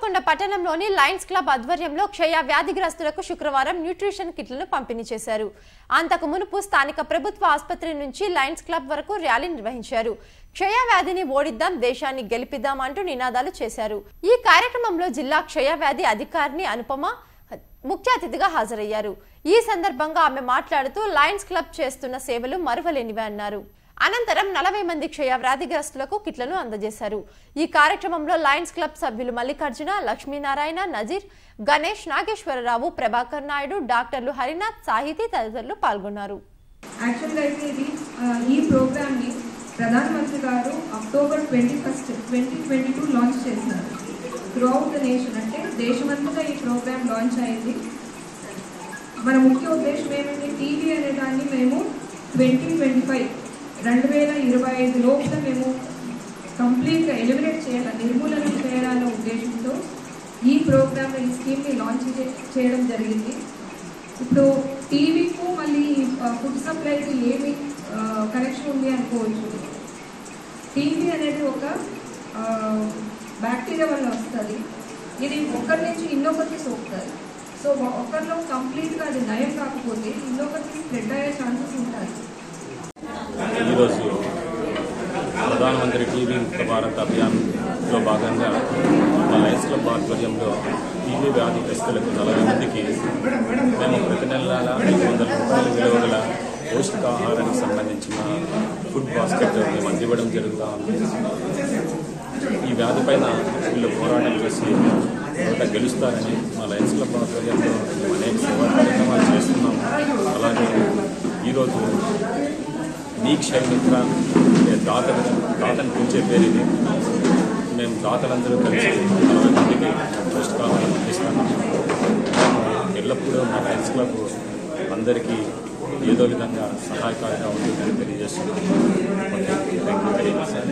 హన్మకొండ పట్టణంలోని Lions Club ఆధ్వర్యంలో క్షయ వ్యాధిగ్రస్తులకు శుక్రవారం న్యూట్రిషన్ కిట్లను పంపిణీ చేశారు అంతకు మునుపు స్థానిక ప్రభుత్వ ఆసుపత్రి నుంచి లయన్స్ క్లబ్ వరకు ర్యాలీ నిర్వహించారు క్షయ వ్యాధిని ఓడిద్దాం దేశాన్ని గెలిపిద్దాం అంటూ నినాదాలు చేశారు ఈ కార్యక్రమంలో జిల్లా క్షయ వ్యాధి అధికారిని అనుపమ ముఖ్య అతిథిగా హాజరయ్యారు ఈ సందర్భంగా ఆమె మాట్లాడుతూ లయన్స్ క్లబ్ చేస్తున్న సేవలు మరువలేనివి అన్నారు అనంతరం నలభై మంది క్షయ వ్యాధిగ్రస్తులకు కిట్లను అందజేశారు ఈ కార్యక్రమంలో లయన్స్ క్లబ్ సభ్యులు మల్లికార్జున లక్ష్మీనారాయణ నజీర్ గణేష్ నాగేశ్వరరావు ప్రభాకర్ నాయుడు డాక్టర్లు హరినాథ్ సాహితీ తదితరులు పాల్గొన్నారు యాక్చువల్గా అయితే ఇది ఆ, ఈ ప్రోగ్రామ్ని ప్రధానమంత్రి గారు October twenty first twenty twenty two launch చేసినారు త్రూఅవుట్ ద నేషన్ అంటే దేశమంతటా ఈ ప్రోగ్రామ్ లాంచ్ అయింది మన ముఖ్య ఉద్దేశం ఏమిటి టీవీ అనే దాన్ని మేము ట్వంటీ ట్వంటీ ఫైవ్ రెండు వేల ఇరవై ఐదు లోపల మేము కంప్లీట్గా ఎలిమినేట్ చేయాలి నిర్మూలన చేయాలనే ఉద్దేశంతో ఈ ప్రోగ్రామ్ ఈ స్కీమ్ని లాంచ్ చే- చేయడం జరిగింది ఇప్పుడు టీవీకు మళ్ళీ ఫుడ్ సప్లైకి ఏమి కనెక్షన్ ఉంది అనుకోవచ్చు టీవీ అనేది ఒక బ్యాక్టీరియా వల్ల వస్తుంది ఇది ఒకరి నుంచి ఇంకొకరికి సోకుతుంది సో ఒకరిలో కంప్లీట్గా అది నయం కాకపోతే ఇంకొకరికి స్ప్రెడ్ అయ్యే ఛాన్సెస్ ఉంటాయి ఈరోజు ప్రధానమంత్రి టీవీ ముక్త భారత్ అభియాన్లో భాగంగా మా లయన్స్ క్లబ్ ఆధ్వర్యంలో టీవీ వ్యాధిగ్రస్తులకు నలభై మందికి మేము ప్రతి నెల ఐదు వందల రూపాయల విలువ గల పౌష్టికాహారానికి సంబంధించిన ఫుడ్ బాస్కెట్ మేము అందివ్వడం జరుగుతూ ఉంది ఈ వ్యాధి పైన వీళ్ళు పోరాటం చేసి ఇంకా గెలుస్తారని మా లయన్స్ క్లబ్ ఆధ్వర్యంలో మేము అనేక సేవా కార్యక్రమాలు చేస్తున్నాము అలాగే ఈరోజు నీ క్షయమిత్ర అంటే దాతలు దాతను పిలిచే పేరు ఇది మేము దాతలందరూ కలిసి నలభై మందికి పౌష్టికాహారం అందిస్తాము మేము ఎల్లప్పుడూ మా లయన్స్ క్లబ్ అందరికీ ఏదో విధంగా సహాయకారిగా ఉంటుందని తెలియజేస్తున్నాము థ్యాంక్ యూ వెరీ మచ్